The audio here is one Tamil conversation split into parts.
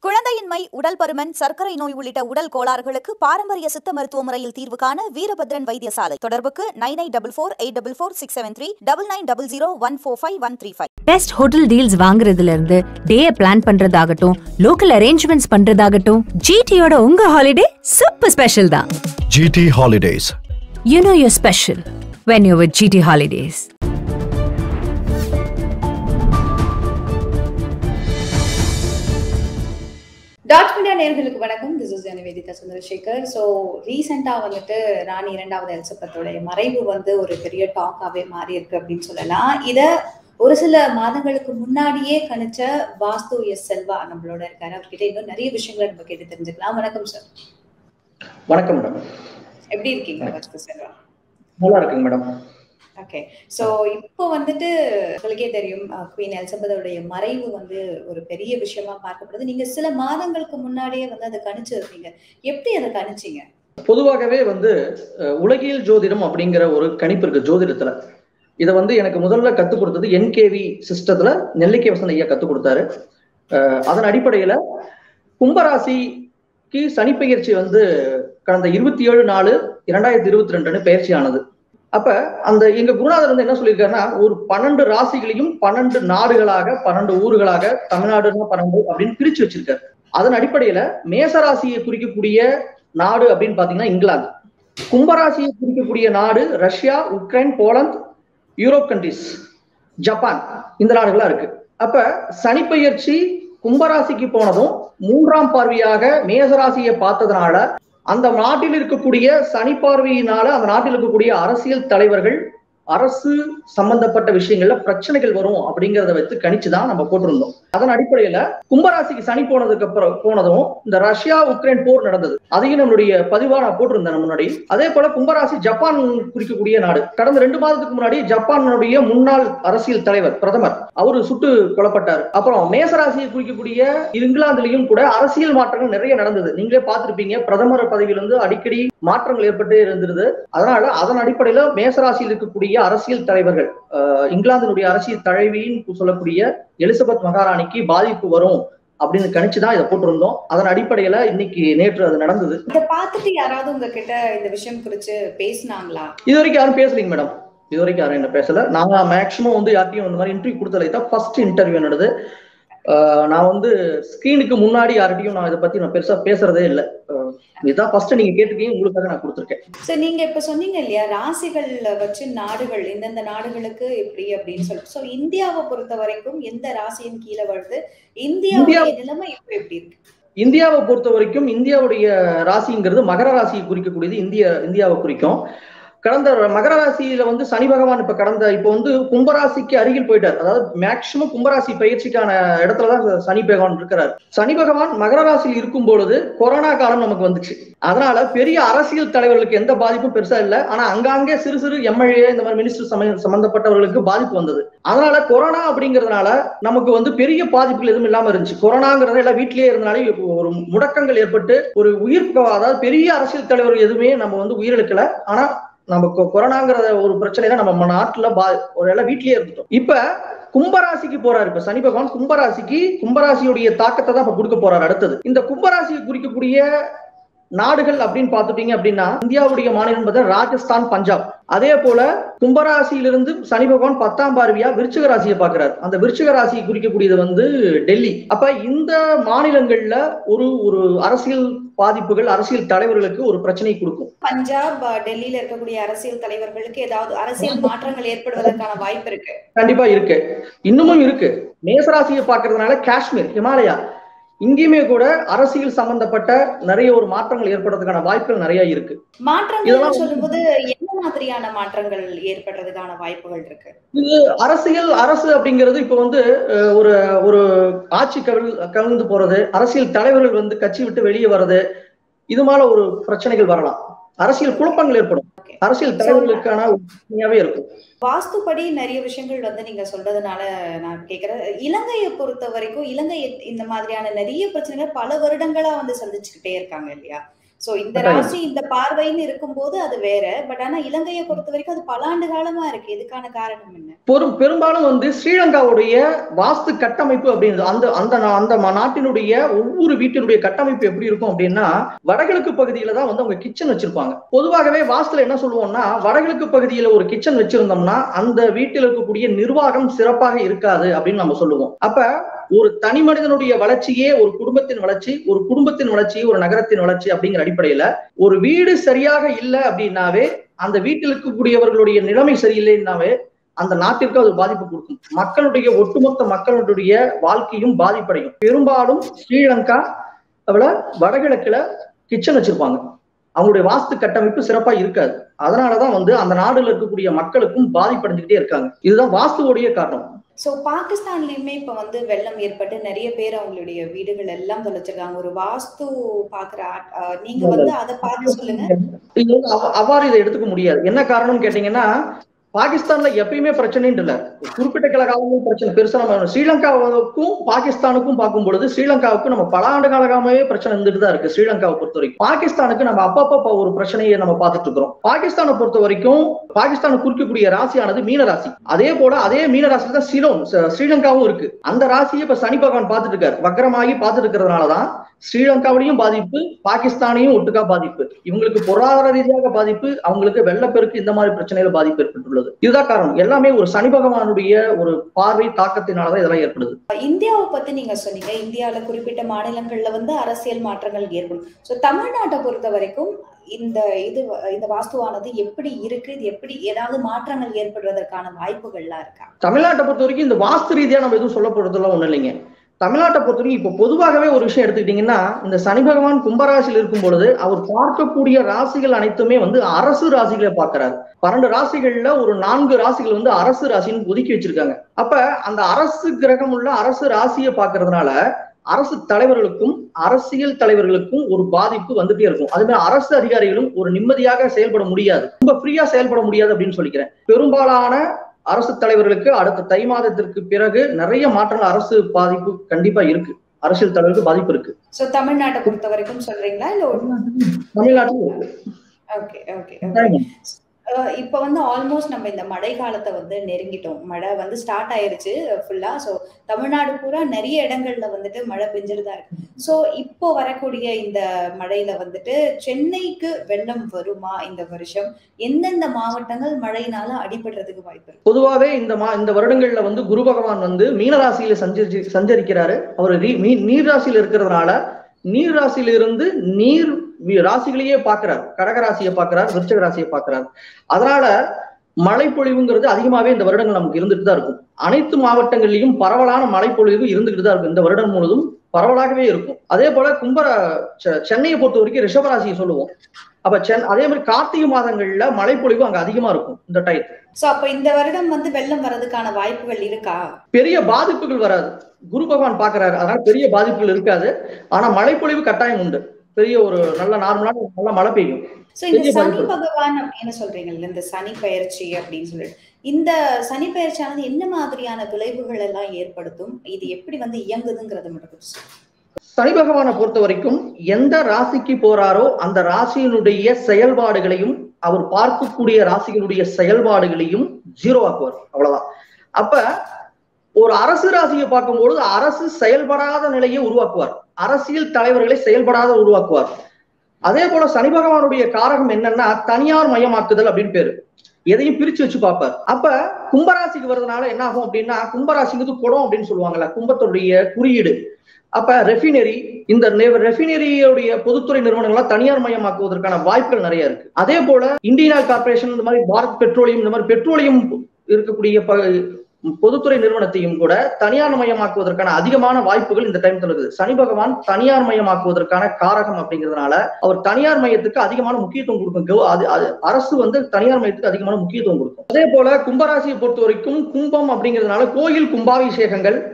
குழந்தையின்மை உடல் பருமன் சர்க்கரை நோய் உள்ளிட்ட உடல் கோளாறுகளுக்கு பாரம்பரிய சித்த மருத்துவ முறையில் தீர்வு காண வீரபத்ரன் வைத்தியசாலை தொடர்புக்கு nine eight double four eight double four six seven three double nine double zero one four five one three five best hotel deals வாங்குறதுல இருந்து டேயை பிளான் பண்றதாகட்டும் லோக்கல் அரேஞ்ச்மெண்ட்ஸ் பண்றதாகட்டும் ஜிடியோட உங்க ஹாலிடே சூப்பர் ஸ்பெஷல் தான் GT Holidays. You know your special when you with GT holidays dot media நேர்களுக்கு வணக்கம் this is Nivedhika Chandrasekar so ரீசெண்டாக வந்துட்டு ராணி இரண்டாவது எலிசபெத்தோடைய மறைவு வந்து ஒரு பெரிய டாக்காவே மாறி இருக்கு அப்படின்னு சொல்லலாம் இதை ஒரு சில மாதங்களுக்கு முன்னாடியே கணிச்ச வாஸ்து எஸ் செல்வா நம்மளோட இருக்காரு அவர்கிட்ட இன்னும் நிறைய விஷயங்களை நம்ம கேட்டு தெரிஞ்சுக்கலாம் வணக்கம் சார் வணக்கம் மேடம் எப்படி இருக்கீங்க வாஸ்து செல்வா நல்லா இருக்குங்க மேடம் ஓகே ஸோ இப்போ வந்துட்டு உங்களுக்கே தெரியும் குவீன் எலிசபெத்தோடைய மறைவு வந்து ஒரு பெரிய விஷயமா பார்க்கப்படுது நீங்க சில மாதங்களுக்கு முன்னாடியே வந்து அதை கணிச்சிருந்தீங்க எப்படி அதை கணிச்சீங்க பொதுவாகவே வந்து அஹ், உலகியல் ஜோதிடம் அப்படிங்கிற ஒரு கணிப்பு இருக்கு ஜோதிடத்துல இதை வந்து எனக்கு முதல்ல கத்துக் கொடுத்தது என்கேவி சிஸ்டத்துல நெல்லிக்கை வசந்த ஐயா கத்துக் கொடுத்தாரு அஹ், அதன் அடிப்படையில கும்பராசிக்கு சனிப்பெயர்ச்சி வந்து கடந்த இருபத்தி ஏழு நாலு இரண்டாயிரத்தி இருபத்தி ரெண்டுன்னு பயிற்சி ஆனது அப்ப அந்த எங்க குருநாதர் வந்து என்ன சொல்லியிருக்காருன்னா ஒரு பன்னெண்டு ராசிகளையும் பன்னெண்டு நாடுகளாக பன்னெண்டு ஊர்களாக தமிழ்நாடுன்னா பன்னெண்டு அப்படின்னு பிரிச்சு வச்சிருக்காரு அதன் அடிப்படையில மேச ராசியை குறிக்கக்கூடிய நாடு அப்படின்னு பாத்தீங்கன்னா இங்கிலாந்து கும்பராசியை குறிக்கக்கூடிய நாடு Russia Ukraine Poland Europe countries Japan இந்த நாடுகளா இருக்கு அப்ப சனிப்பெயர்ச்சி கும்பராசிக்கு போனதும் மூன்றாம் பார்வையாக மேசராசியை பார்த்ததுனால அந்த நாட்டில் இருக்கக்கூடிய சனி பார்வையினால அந்த நாட்டில் இருக்கக்கூடிய அரசியல் தலைவர்கள் அரசு சம்பந்தப்பட்ட விஷயங்கள்ல பிரச்சனைகள் வரும் அப்படிங்கறத வச்சு கணிச்சுதான் நம்ம போட்டிருந்தோம் அதன் அடிப்படையில கும்பராசிக்கு சனி போனதுக்கு அப்புறம் போனதும் இந்த ரஷ்யா உக்ரைன் போர் நடந்தது அதையும் நம்மளுடைய பதிவா நான் போட்டிருந்தேன் முன்னாடி அதே போல கும்பராசி ஜப்பான் குறிக்கக்கூடிய நாடு கடந்த ரெண்டு மாதத்துக்கு முன்னாடி ஜப்பானுடைய முன்னாள் அரசியல் தலைவர் பிரதமர் அவரு சுட்டு கொல்லப்பட்டார் அப்புறம் மேசராசியை குறிக்கக்கூடிய இங்கிலாந்துலயும் கூட அரசியல் மாற்றங்கள் நிறைய நடந்தது நீங்களே பார்த்திருப்பீங்க பிரதமர் பதவியிலிருந்து அடிக்கடி மாற்றங்கள் ஏற்பட்டு இருந்தது அதனால அதன் அடிப்படையில மேசராசியில் இருக்கக்கூடிய அரசியல் தலைவர்கள் அஹ், இங்கிலாந்தினுடைய அரசியல் தலைவின்னு சொல்லக்கூடிய எலிசபெத் மகாராணிக்கு பாதிப்பு வரும் அப்படின்னு கணிச்சுதான் இதை போட்டிருந்தோம் அதன் அடிப்படையில இன்னைக்கு நேற்று அது நடந்தது இதை பார்த்துட்டு யாராவது உங்ககிட்ட இந்த விஷயம் குறிச்சு பேசினாங்களா இது வரைக்கும் யாரும் பேசலீங்க மேடம் இது வரைக்கும் யாரும் என்ன பேசல நாங்க மேக்சிமம் வந்து யார்ட்டையும் இந்த மாதிரி இன்டர்வியூ கொடுத்தல தான் ஃபர்ஸ்ட் இன்டர்வியூ என்னது அஹ், நான் வந்து ஸ்கிரீனுக்கு முன்னாடி யார்கிட்டயும் நான் இதை பத்தி நான் பெருசா பேசுறதே இல்லை அஹ், இதுதான் ஃபர்ஸ்ட் நீங்க கேட்டிருக்கீங்க உங்களுக்காக நான் கொடுத்துருக்கேன் சோ நீங்க இப்ப சொன்னீங்க இல்லையா ராசிகள் வச்சு நாடுகள் இந்தந்த நாடுகளுக்கு இப்படி அப்படின்னு சொல்லிட்டு சோ இந்தியாவை பொறுத்த வரைக்கும் எந்த ராசியின் கீழே வருது இந்தியாவுடைய இந்தியா- நிலைமை இப்ப எப்படி இருக்கு இந்தியாவை பொறுத்த வரைக்கும் இந்தியாவுடைய ராசிங்கிறது மகர ராசியை குறிக்கக்கூடியது இந்திய இந்தியாவை குறிக்கும் கடந்த மகர ராசியில வந்து சனி பகவான் இப்ப கடந்த இப்ப வந்து கும்பராசிக்கு அருகில் போயிட்டார் அதாவது மேக்சிமம் கும்பராசி பயிற்சிக்கான இடத்துலதான் சனி பகவான் இருக்கிறார் சனி பகவான் மகர ராசியில் இருக்கும் பொழுது கொரோனா காலம் நமக்கு வந்துச்சு அதனால பெரிய அரசியல் தலைவர்களுக்கு எந்த பாதிப்பும் பெருசா இல்ல ஆனா அங்காங்கே சிறு சிறு எம்எல்ஏ இந்த மாதிரி மினிஸ்டர் சம்பந்தப்பட்டவர்களுக்கு பாதிப்பு வந்தது அதனால கொரோனா அப்படிங்கறதுனால நமக்கு வந்து பெரிய பாதிப்புகள் எதுவும் இல்லாம இருந்துச்சு கொரோனாங்கிறத எல்லாம் வீட்லயே இருந்தனாலே இப்போ ஒரு முடக்கங்கள் ஏற்பட்டு ஒரு உயிர் ப- அதாவது பெரிய அரசியல் தலைவர் எதுவுமே நம்ம வந்து உயிரிழக்கல ஆனா நம்ம கொ- கொரோனாங்கிற ஒரு பிரச்சனையில நம்ம நாட்டுல பா ஒரு எல்லாம் வீட்லயே இருந்துட்டோம் இப்ப கும்பராசிக்கு போறாரு இப்ப சனி பகவான் கும்பராசிக்கு கும்பராசியுடைய தாக்கத்தை தான் இப்ப கொடுக்க போறாரு அடுத்தது இந்த கும்பராசியை குறிக்கக்கூடிய நாடுகள் அப்படின்னு பார்த்துட்டீங்க அப்படின்னா இந்தியாவுடைய மாநிலம் பார்த்தா ராஜஸ்தான் பஞ்சாப் அதே போல கும்பராசியிலிருந்து சனி பகவான் பத்தாம் பார்வையா விருச்சிக ராசியை பார்க்கிறார் அந்த விருச்சிக ராசியை குறிக்கக்கூடியது வந்து டெல்லி அப்ப இந்த மாநிலங்கள்ல ஒரு ஒரு அரசியல் பாதிப்புகள் அரசியல் தலைவர்களுக்கு ஒரு பிரச்சனை கொடுக்கும் பஞ்சாப் அஹ், டெல்லியில இருக்கக்கூடிய அரசியல் தலைவர்களுக்கு ஏதாவது அரசியல் மாற்றங்கள் ஏற்படுவதற்கான வாய்ப்பு இருக்கு கண்டிப்பா இருக்கு இன்னமும் இருக்கு மேசராசியை பார்க்கறதுனால காஷ்மீர் ஹிமாலயா இங்கேயுமே கூட அரசியல் சம்பந்தப்பட்ட நிறைய ஒரு மாற்றங்கள் ஏற்படுறதுக்கான வாய்ப்புகள் நிறைய இருக்கு மாற்றங்கள் இதெல்லாம் சொல்லும்போது என்ன மாதிரியான மாற்றங்கள் ஏற்படுறதுக்கான வாய்ப்புகள் இருக்கு இது அரசியல் அரசு அப்படிங்கிறது இப்ப வந்து அஹ், ஒரு ஒரு ஆட்சி கவிழ் கவிழ்ந்து போறது அரசியல் தலைவர்கள் வந்து கட்சி விட்டு வெளியே வர்றது இது மாதிரி ஒரு பிரச்சனைகள் வரலாம் அரசியல் குழப்பங்கள் ஏற்படும் Okay. அரசியல் தலைவர்களுக்கான ஒரு பிரச்சனையாவே இருக்கும் வாஸ்துப்படி நிறைய விஷயங்கள் வந்து நீங்க சொல்றதுனால நான் கேக்குறேன் இலங்கையை பொறுத்த வரைக்கும் இலங்கை இந்த மாதிரியான நிறைய பிரச்சனைகள் பல வருடங்களா வந்து சந்திச்சுக்கிட்டே இருக்காங்க இல்லையா சோ இந்த கட்டாயம். ராசி இந்த பார்வைன்னு இருக்கும்போது அது வேற பட் ஆனா இலங்கையை பொறுத்த வரைக்கும் அது பல ஆண்டு காலமா இருக்கு இதுக்கான காரணம் என்ன பெரும் பெரும்பாலும் வந்து ஸ்ரீலங்காவுடைய வாஸ்து கட்டமைப்பு அப்படின்றது அந்த அந்த நா- அந்த ம- நாட்டினுடைய ஒவ்வொரு வீட்டினுடைய கட்டமைப்பு எப்படி இருக்கும் அப்படின்னா வடகிழக்கு பகுதியில தான் வந்து அவங்க கிச்சன் வச்சிருப்பாங்க பொதுவாகவே வாஸ்துல என்ன சொல்லுவோம்னா வடகிழக்கு பகுதியில ஒரு கிச்சன் வச்சிருந்தோம்னா அந்த வீட்டில் இருக்கக்கூடிய நிர்வாகம் சிறப்பாக இருக்காது அப்படின்னு நம்ம சொல்லுவோம் அப்ப ஒரு தனி மனிதனுடைய வளர்ச்சியே ஒரு குடும்பத்தின் வளர்ச்சி ஒரு குடும்பத்தின் வளர்ச்சி ஒரு நகரத்தின் வளர்ச்சி அப்படிங்கிற அடிப்படையில ஒரு வீடு சரியாக இல்லை அப்படின்னாவே அந்த வீட்டில் இருக்கக்கூடியவர்களுடைய நிலைமை சரியில்லைன்னாவே அந்த நாட்டிற்கு அது பாதிப்பு கொடுக்கும் மக்களுடைய ஒட்டுமொத்த மக்களுடைய வாழ்க்கையும் பாதிப்படையும் பெரும்பாலும் ஸ்ரீலங்கா அவள வடகிழக்குல கிச்சன் வச்சிருப்பாங்க அவங்களுடைய வாஸ்து கட்டமைப்பு சிறப்பா இருக்காது அதனாலதான் வந்து அந்த நாடுல இருக்கக்கூடிய மக்களுக்கும் பாதிப்படைஞ்சுக்கிட்டே இருக்காங்க இதுதான் வாஸ்துவோடைய காரணம் சோ பாகிஸ்தான்லயுமே இப்ப வந்து வெள்ளம் ஏற்பட்டு நிறைய பேர் அவங்களுடைய வீடுகள் எல்லாம் தொலைச்சிருக்காங்க ஒரு வாஸ்து பாக்குற ஆட்- அஹ் நீங்க வந்து அதை பார்த்து சொல்லுங்க இது வந்து அவ- அவ்வாறு இதை எடுத்துக்க முடியாது என்ன காரணம்னு கேட்டீங்கன்னா பாகிஸ்தான்ல எப்பயுமே பிரச்சனைன்னு இல்ல குறிப்பிட்ட சில காலங்கள் பிரச்சனை பெருசா நம்ம ஸ்ரீலங்காவுக்கும் பாகிஸ்தானுக்கும் பார்க்கும் பொழுது ஸ்ரீலங்காவுக்கு நம்ம பல ஆண்டு காலமாவே பிரச்சனை இருந்துட்டு தான் இருக்கு ஸ்ரீலங்காவை பொறுத்த வரைக்கும் பாகிஸ்தானுக்கு நம்ம அப்பப்ப ஒரு பிரச்சனையை நம்ம பார்த்துட்டு இருக்கிறோம் பாகிஸ்தானை பொறுத்த வரைக்கும் பாகிஸ்தானை குறிக்கக்கூடிய ராசியானது மீன ராசி அதே போல அதே மீன ராசி தான் சிலோன் ச- ஸ்ரீலங்காவும் இருக்கு அந்த ராசியை இப்ப சனி பகவான் பார்த்துட்டு இருக்காரு வக்கரமாகி பார்த்துட்டு இருக்கிறதுனாலதான் ஸ்ரீலங்காவிலையும் பாதிப்பு பாகிஸ்தானையும் ஒட்டுக்கா பாதிப்பு இவங்களுக்கு பொருளாதார ரீதியாக பாதிப்பு அவங்களுக்கு வெள்ளப்பெருக்கு இந்த மாதிரி பிரச்சனையில பாதிப்பு ஏற்பட்டுள்ளது இதுதான் காரணம் எல்லாமே ஒரு சனி பகவானுடைய ஒரு பார்வை தாக்கத்தினாலதான் இதெல்லாம் ஏற்படுது இந்தியாவை பத்தி நீங்க சொன்னீங்க இந்தியால குறிப்பிட்ட மாநிலங்கள்ல வந்து அரசியல் மாற்றங்கள் ஏற்படும் சோ தமிழ்நாட்டை பொறுத்த வரைக்கும் இந்த இது இந்த வாஸ்துவானது எப்படி இருக்கு இது எப்படி ஏதாவது மாற்றங்கள் ஏற்படுவதற்கான வாய்ப்புகள்லாம் இருக்கா தமிழ்நாட்டை பொறுத்த வரைக்கும் இந்த வாஸ்து ரீதியா நம்ம எதுவும் சொல்ல போறதுலாம் ஒண்ணும் இல்லைங்க தமிழ்நாட்டை பொறுத்த வரைக்கும் இப்போ பொதுவாகவே ஒரு விஷயம் எடுத்துக்கிட்டீங்கன்னா இந்த சனி பகவான் கும்பராசியில் இருக்கும் பொழுது அவர் பார்க்கக்கூடிய ராசிகள் அனைத்துமே வந்து அரசு ராசிகளை பார்க்கிறார் பன்னெண்டு ராசிகள்ல ஒரு நான்கு ராசிகள் வந்து அரசு ராசின்னு ஒதுக்கி வச்சிருக்காங்க அப்ப அந்த அரசு கிரகம் உள்ள அரசு ராசியை பார்க்கறதுனால அரசு தலைவர்களுக்கும் அரசியல் தலைவர்களுக்கும் ஒரு பாதிப்பு வந்துட்டே இருக்கும் அதே மாதிரி அரசு அதிகாரிகளும் ஒரு நிம்மதியாக செயல்பட முடியாது ரொம்ப ஃப்ரீயா செயல்பட முடியாது அப்படின்னு சொல்லிக்கிறேன் பெரும்பாலான அரசு தலைவர்களுக்கு அடுத்த தை மாதத்திற்கு பிறகு நிறைய மாற்றங்கள் அரசு பாதிப்பு கண்டிப்பா இருக்கு அரசியல் தலைவருக்கு பாதிப்பு இருக்கு சோ தமிழ்நாட்டை பொறுத்த வரைக்கும் சொல்றீங்களா இல்ல தமிழ்நாட்டில் இருக்கு. ஓகே ஓகே கட்டாயமா. இப்ப வந்து ஆல்மோஸ்ட் நம்ம இந்த மழை காலத்தை வந்து நெருங்கிட்டோம் மழை வந்து ஸ்டார்ட் ஆயிருச்சு ஃபுல்லா சோ தமிழ்நாடு பூரா நிறைய இடங்கள்ல வந்துட்டு மழை பெஞ்சிருதா இருக்கு சோ இப்போ வரக்கூடிய இந்த மழையில வந்துட்டு சென்னைக்கு வெள்ளம் வருமா இந்த வருஷம் எந்தெந்த மாவட்டங்கள் மழையினால அடிபடுறதுக்கு வாய்ப்பு இருக்கு பொதுவாவே இந்த மா இந்த வருடங்கள்ல வந்து குரு பகவான் வந்து மீனராசியில சஞ்சரி சஞ்சரிக்கிறாரு அவர் நீ- மீ- நீர் ராசியில இருக்கிறதுனால நீர் ராசியில இருந்து நீர் வி- ராசிகளையே பார்க்கிறார் கடக ராசியை பார்க்கிறார் விருச்சக ராசியை பார்க்கிறார் அதனால மழைப்பொழிவுங்கிறது அதிகமாவே இந்த வருடங்கள் நமக்கு இருந்துட்டு தான் இருக்கும் அனைத்து மாவட்டங்கள்லயும் பரவலான மழைப்பொழிவு இருந்துகிட்டு தான் இருக்கும் இந்த வருடம் முழுவதும் பரவலாகவே இருக்கும் அதே போல கும்பர செ- சென்னையை பொறுத்த வரைக்கும் ரிஷபராசியை சொல்லுவோம் அப்ப சென் அதே மாதிரி கார்த்திகை மாதங்கள்ல மழைப்பொழிவு அங்க அதிகமா இருக்கும் இந்த டைம் சோ அப்ப இந்த வருடம் வந்து வெள்ளம் வர்றதுக்கான வாய்ப்புகள் இருக்கா பெரிய பாதிப்புகள் வராது குரு பகவான் பாக்குறாரு அதனால பெரிய பாதிப்புகள் இருக்காது ஆனா மழைப்பொழிவு கட்டாயம் உண்டு பெரிய ஒரு நல்ல நார்மலான ஒரு நல்ல மழை பெய்யும் சோ இந்த பெரிய சனி வாய்ப்பு. பகவான் அப்படின்னு சொல்றீங்கல்ல இந்த சனி பயிற்சி அப்படின்னு சொல்லிட்டு இந்த சனி பயிற்சியானது என்ன மாதிரியான விளைவுகள் எல்லாம் ஏற்படுத்தும் இது எப்படி வந்து இயங்குதுங்கிறத மட்டும் கொஞ்சம் சொல்லுங்க. சனி பகவானை பொறுத்த வரைக்கும் எந்த ராசிக்கு போறாரோ அந்த ராசியினுடைய செயல்பாடுகளையும் அவர் பார்க்கக்கூடிய ராசிகளுடைய செயல்பாடுகளையும் ஜீரோ ஆக்குவார் அவ்வளவுதான் அப்ப ஒரு அரசு ராசியை பார்க்கும்பொழுது அரசு செயல்படாத நிலையை உருவாக்குவார் அரசியல் தலைவர்களை செயல்படாத உருவாக்குவார் அதே போல சனி பகவானுடைய காரகம் என்னன்னா தனியார் மயமாக்குதல் அப்படின்னு பேரு எதையும் பிரிச்சு வச்சு பார்ப்பார் அப்ப கும்பராசிக்கு வர்றதுனால என்ன ஆகும் அப்படின்னா கும்பராசிங்கிறது குடம் அப்படின்னு சொல்லுவாங்கல்ல கும்பத்துடைய குறியீடு அப்ப ரெஃபினரி இந்த ரெஃபினரியுடைய பொதுத்துறை நிறுவனங்கள்லாம் தனியார் மயமாக்குவதற்கான வாய்ப்புகள் நிறைய இருக்கு அதே போல இந்தியன் ஆயில் கார்பரேஷன் இந்த மாதிரி பாரத் பெட்ரோலியம் இந்த மாதிரி பெட்ரோலியம் இருக்கக்கூடிய ப- பொதுத்துறை நிறுவனத்தையும் கூட தனியார் மயமாக்குவதற்கான அதிகமான வாய்ப்புகள் இந்த டைம் இருக்குது சனி பகவான் தனியார் மயமாக்குவதற்கான காரகம் அப்படிங்கிறதுனால அவர் தனியார் மையத்துக்கு அதிகமான முக்கியத்துவம் கொடுக்கும் கவ- அது அது அரசு வந்து தனியார் மையத்துக்கு அதிகமான முக்கியத்துவம் கொடுக்கும் அதே போல கும்பராசியை பொறுத்த வரைக்கும் கும்பம் அப்படிங்கிறதுனால கோயில் கும்பாபிஷேகங்கள்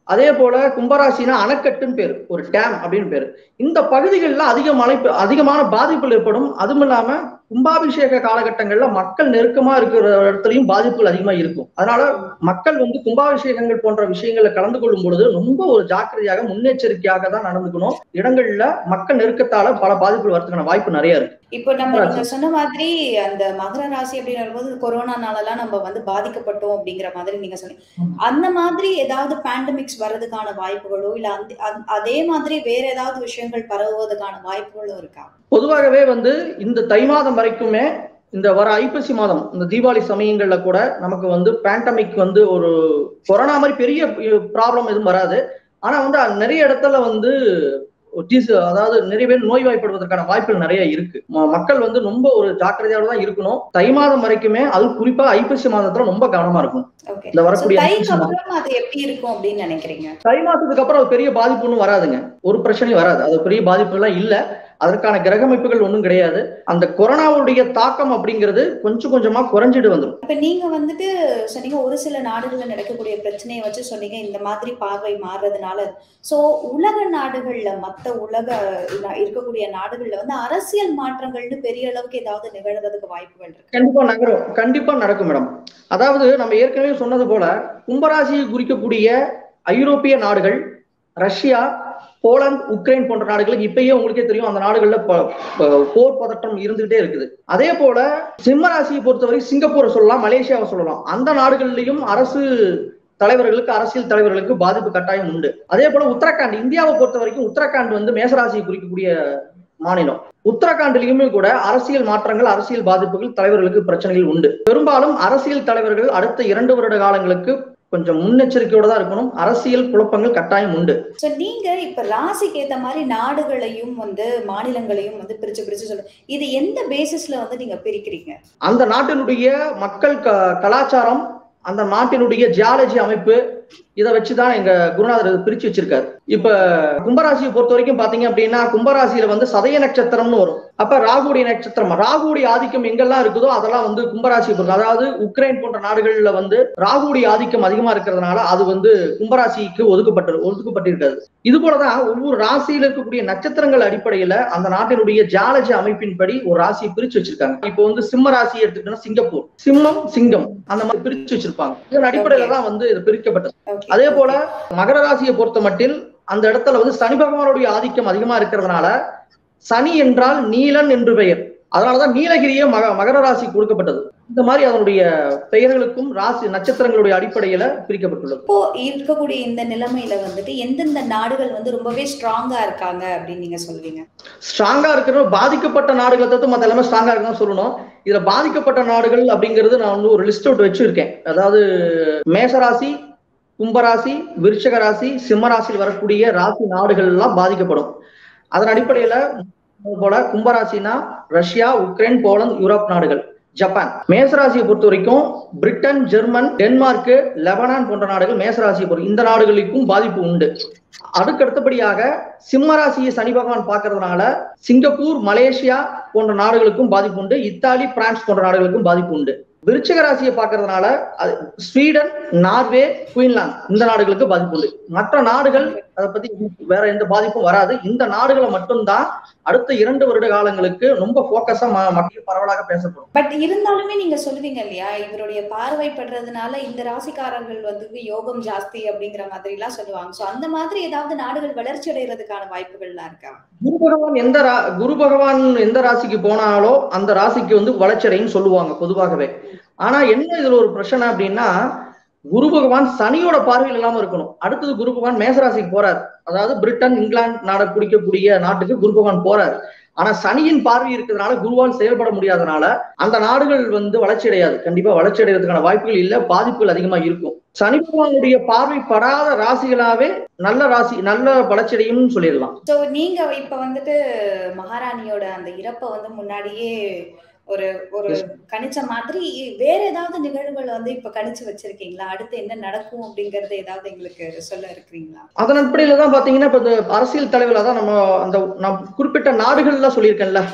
அதே போல கும்பராசினா அணைக்கட்டுன்னு பேரு ஒரு டேம் அப்படின்னு பேரு இந்த பகுதிகளில் அதிக மழை பெ- அதிகமான பாதிப்புகள் ஏற்படும் அதுவும் இல்லாம கும்பாபிஷேக காலகட்டங்கள்ல மக்கள் நெருக்கமா இருக்கிற இடத்துலயும் பாதிப்புகள் அதிகமா இருக்கும் அதனால மக்கள் வந்து கும்பாபிஷேகங்கள் போன்ற விஷயங்கள்ல கலந்து கொள்ளும் பொழுது ரொம்ப ஒரு ஜாக்கிரதையாக முன்னெச்சரிக்கையாக தான் நடந்துக்கணும் இடங்கள்ல மக்கள் நெருக்கத்தால பல பாதிப்புகள் வரதுக்கான வாய்ப்பு நிறைய இருக்கு இப்போ நம்ம நீங்க சொன்ன மாதிரி அந்த மகர ராசி அப்படின்னு வரும்போது கொரோனானாலலாம் நம்ம வந்து பாதிக்கப்பட்டோம் அப்படிங்கிற மாதிரி நீங்க சொன்னீங்க அந்த மாதிரி ஏதாவது பேண்டமிக்ஸ் வர்றதுக்கான வாய்ப்புகளோ இல்ல அந்த அந்த- அதே மாதிரி வேற ஏதாவது விஷயங்கள் பரவுவதற்கான வாய்ப்புகளும் இருக்கா பொதுவாகவே வந்து இந்த தை மாதம் வரைக்குமே இந்த வர ஐப்பசி மாதம் இந்த தீபாவளி சமயங்கள்ல கூட நமக்கு வந்து பேண்டமிக் வந்து ஒரு கொரோனா மாதிரி பெரிய ப்ராப்ளம் எதுவும் வராது ஆனா வந்து அது நிறைய இடத்துல வந்து ஒரு disease, அதாவது நிறைய பேர் நோய்வாய்ப்படுவதற்கான வாய்ப்புகள் நிறைய இருக்கு ம- மக்கள் வந்து ரொம்ப ஒரு ஜாக்கிரதையோட தான் இருக்கணும் தை மாதம் வரைக்குமே அது குறிப்பா ஐப்பசி மாதத்துல ரொம்ப கவனமா இருக்கும் ஓகே இந்த வரக்கூடிய தைக்கு ஐப்பசி மாதம் அப்புறம் அது எப்படி இருக்கும் அப்படின்னு நினைக்கிறீங்க தை மாசத்துக்கு அப்புறம் அது பெரிய பாதிப்பு ஒன்றும் வராதுங்க ஒரு பிரச்சனையும் வராது அது பெரிய பாதிப்பு எல்லாம் இல்ல அதற்கான கிரக அமைப்புகள் ஒன்றும் கிடையாது அந்த கொரோனாவுடைய தாக்கம் அப்படிங்கிறது கொஞ்சம் கொஞ்சமா குறைஞ்சிட்டு வந்துடும் இப்ப நீங்க வந்துட்டு சொன்னீங்க ஒரு சில நாடுகள்ல நடக்கக்கூடிய பிரச்சனையை வச்சு சொன்னீங்க இந்த மாதிரி பார்வை மாறுறதுனால சோ உலக நாடுகள்ல மத்த உலக நா- இருக்கக்கூடிய நாடுகள்ல வந்து அரசியல் மாற்றங்கள்னு பெரிய அளவுக்கு ஏதாவது நிகழ்றதுக்கு வாய்ப்புகள் இருக்கு கண்டிப்பா நகரும் கண்டிப்பா நடக்கும் மேடம் அதாவது நம்ம ஏற்கனவே சொன்னது போல கும்பராசியை குறிக்கக்கூடிய ஐரோப்பிய நாடுகள் ரஷ்யா போலந்து உக்ரைன் போன்ற நாடுகளுக்கு இப்பயே உங்களுக்கே தெரியும் அந்த நாடுகள்ல ப- ப- போர் பதட்டம் இருந்துகிட்டே இருக்குது அதே போல சிம்ம ராசியை பொறுத்தவரை சிங்கப்பூரை சொல்லலாம் மலேசியாவை சொல்லலாம் அந்த நாடுகள்லயும் அரசு தலைவர்களுக்கு அரசியல் தலைவர்களுக்கு பாதிப்பு கட்டாயம் உண்டு அதே போல உத்தரகாண்ட் இந்தியாவை பொறுத்த வரைக்கும் உத்தரகாண்ட் வந்து மேசராசியை குறிக்கக்கூடிய மாநிலம் உத்தரகாண்டிலுமே கூட அரசியல் மாற்றங்கள் அரசியல் பாதிப்புகள் தலைவர்களுக்கு பிரச்சனைகள் உண்டு பெரும்பாலும் அரசியல் தலைவர்கள் அடுத்த இரண்டு வருட காலங்களுக்கு கொஞ்சம் முன்னெச்சரிக்கையோட தான் இருக்கணும் அரசியல் குழப்பங்கள் கட்டாயம் உண்டு சோ நீங்க இப்ப ராசிக்கு ஏத்த மாதிரி நாடுகளையும் வந்து மாநிலங்களையும் வந்து பிரிச்சு பிரிச்சு சொல்லுங்க இது எந்த பேசிஸ்ல வந்து நீங்க பிரிக்கிறீங்க அந்த நாட்டினுடைய மக்கள் க கலாச்சாரம் அந்த நாட்டினுடைய ஜியாலஜி அமைப்பு இதை வச்சுதான் எங்க குருநாதர் இது பிரிச்சு வச்சிருக்காரு இப்ப கும்பராசியை பொறுத்த வரைக்கும் பாத்தீங்க அப்படின்னா கும்பராசியில வந்து சதய நட்சத்திரம்னு வரும் அப்ப ராகுடைய நட்சத்திரம் ராகுடைய ஆதிக்கம் எங்கெல்லாம் இருக்குதோ அதெல்லாம் வந்து கும்பராசியை பொறுத்து அதாவது உக்ரைன் போன்ற நாடுகள்ல வந்து ராகுடைய ஆதிக்கம் அதிகமா இருக்கிறதுனால அது வந்து கும்பராசிக்கு ஒதுக்கப்பட்டு ஒதுக்கப்பட்டிருக்காது இது போலதான் ஒவ்வொரு ராசியில இருக்கக்கூடிய நட்சத்திரங்கள் அடிப்படையில அந்த நாட்டினுடைய ஜியாலஜி அமைப்பின்படி ஒரு ராசியை பிரிச்சு வச்சிருக்காங்க இப்போ வந்து சிம்ம ராசி எடுத்துக்கிட்டோம்னா சிங்கப்பூர் சிம்மம் சிங்கம் அந்த மாதிரி பிரிச்சு வச்சிருப்பாங்க இதன் அடிப்படையில தான் வந்து இது பிரிக்கப்பட்டது Okay. அதே போல மகர ராசியை பொறுத்த மட்டில் அந்த இடத்துல வந்து சனி பகவானுடைய ஆதிக்கம் அதிகமா இருக்கிறதுனால சனி என்றால் நீலன் என்று பெயர் அதனாலதான் நீலகிரியே மக மகர ராசி கொடுக்கப்பட்டது இந்த மாதிரி அதனுடைய பெயர்களுக்கும் ராசி நட்சத்திரங்களுடைய அடிப்படையில பிரிக்கப்பட்டுள்ளது இப்போ இருக்கக்கூடிய இந்த நிலைமையில வந்துட்டு எந்தெந்த நாடுகள் வந்து ரொம்பவே ஸ்ட்ராங்கா இருக்காங்க அப்படின்னு நீங்க சொல்லுவீங்க ஸ்ட்ராங்கா இருக்கிற பாதிக்கப்பட்ட நாடுகளை தவிர்த்து மத்த எல்லாமே ஸ்ட்ராங்கா இருக்குன்னு சொல்லணும் இதுல பாதிக்கப்பட்ட நாடுகள் அப்படிங்கிறது நான் வந்து ஒரு லிஸ்ட் அவுட் வச்சிருக்கேன் அதாவது மேஷராசி கும்பராசி விருச்சக ராசி சிம்ம ராசியில் வரக்கூடிய ராசி நாடுகள் எல்லாம் பாதிக்கப்படும் அதன் அடிப்படையில போல கும்பராசினா ரஷ்யா உக்ரைன் போலந்து யூரோப் நாடுகள் ஜப்பான் மேசராசியை பொறுத்த வரைக்கும் பிரிட்டன் ஜெர்மன் டென்மார்க் லெபனான் போன்ற நாடுகள் மேசராசியை பொறுத்த இந்த நாடுகளுக்கும் பாதிப்பு உண்டு அதுக்கு அடுத்தபடியாக சிம்ம ராசியை சனி பகவான் பார்க்கறதுனால சிங்கப்பூர் மலேசியா போன்ற நாடுகளுக்கும் பாதிப்பு உண்டு இத்தாலி பிரான்ஸ் போன்ற நாடுகளுக்கும் பாதிப்பு உண்டு விருச்சிக ராசியை பார்க்கறதுனால அது ஸ்வீடன் நார்வே குயின்லாந்து இந்த நாடுகளுக்கு பாதிப்பு உண்டு மற்ற நாடுகள் அதை பத்தி வேற எந்த பாதிப்பும் வராது இந்த நாடுகளை மட்டும்தான் அடுத்த இரண்டு வருட காலங்களுக்கு ரொம்ப போக்கஸா மக்கள் பரவலாக பேசப்படும் பட் இருந்தாலுமே நீங்க சொல்லுவீங்க இல்லையா இவருடைய பார்வை படுறதுனால இந்த ராசிக்காரர்கள் வந்து யோகம் ஜாஸ்தி அப்படிங்கிற மாதிரி எல்லாம் சொல்லுவாங்க சோ அந்த மாதிரி ஏதாவது நாடுகள் வளர்ச்சி அடைகிறதுக்கான வாய்ப்புகள்லாம் இருக்கா குரு பகவான் எந்த ரா குரு பகவான் எந்த ராசிக்கு போனாலோ அந்த ராசிக்கு வந்து வளர்ச்சியடைன்னு சொல்லுவாங்க பொதுவாகவே ஆனா என்ன இதுல ஒரு பிரச்சனை அப்படின்னா குரு பகவான் சனியோட பார்வையில் இல்லாம இருக்கணும் அடுத்தது குரு பகவான் மேசராசிக்கு போறாரு அதாவது பிரிட்டன் இங்கிலாந்து நாட குடிக்கக்கூடிய நாட்டுக்கு குரு பகவான் போறாரு ஆனா சனியின் பார்வை இருக்கிறதுனால குருவால் செயல்பட முடியாதனால அந்த நாடுகள் வந்து வளர்ச்சி அடையாது கண்டிப்பா வளர்ச்சி அடைகிறதுக்கான வாய்ப்புகள் இல்ல பாதிப்புகள் அதிகமா இருக்கும் சனி பகவானுடைய பார்வை படாத ராசிகளாவே நல்ல ராசி நல்ல வளர்ச்சி அடையும்னு சொல்லிடலாம் சோ நீங்க இப்ப வந்துட்டு மகாராணியோட அந்த இறப்பை வந்து முன்னாடியே ஒரு ஒரு Yes. கணிச்ச மாதிரி வேற ஏதாவது நிகழ்வுகள் வந்து இப்ப கணிச்சு வச்சிருக்கீங்களா அடுத்து என்ன நடக்கும் அப்படிங்கறது ஏதாவது எங்களுக்கு சொல்ல இருக்கிறீங்களா அதன் அடிப்படையில தான் பாத்தீங்கன்னா இப்ப இந்த அரசியல் தலைவர்கள் தான் நம்ம அந்த நான் குறிப்பிட்ட நாடுகள்லாம் சொல்லியிருக்கேன்ல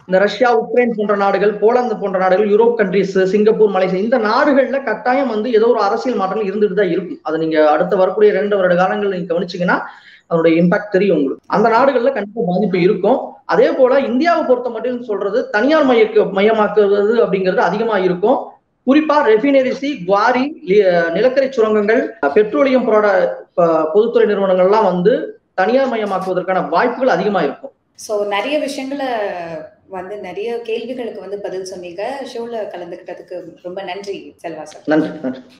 இந்த ரஷ்யா உக்ரைன் போன்ற நாடுகள் போலந்து போன்ற நாடுகள் யூரோப் கண்ட்ரிஸ் சிங்கப்பூர் மலேசியா இந்த நாடுகள்ல கட்டாயம் வந்து ஏதோ ஒரு அரசியல் மாற்றங்கள் இருந்துட்டு தான் இருக்கும் அது நீங்க அடுத்த வரக்கூடிய ரெண்டு வருட காலங்கள் நீங்க கவனிச்சீங்கன்னா அதனுடைய இம்பாக்ட் தெரியும் உங்களுக்கு அந்த நாடுகள்ல கண்டிப்பா பாதிப்பு இருக்கும் அதே போல இந்தியாவை பொறுத்த மட்டும் சொல்றது தனியார் மைய மையமாக்குவது அப்படிங்கிறது அதிகமா இருக்கும் குறிப்பா ரெஃபினரிசி குவாரி லி- நிலக்கரி சுரங்கங்கள் பெட்ரோலியம் ப்ராட பொதுத்துறை நிறுவனங்கள்லாம் வந்து தனியார் மயமாக்குவதற்கான வாய்ப்புகள் அதிகமா இருக்கும் ஸோ நிறைய விஷயங்களை வந்து நிறைய கேள்விகளுக்கு வந்து பதில் சொன்னீங்க ஷோல கலந்துக்கிட்டதுக்கு ரொம்ப நன்றி செல்வா சார் நன்றி நன்றி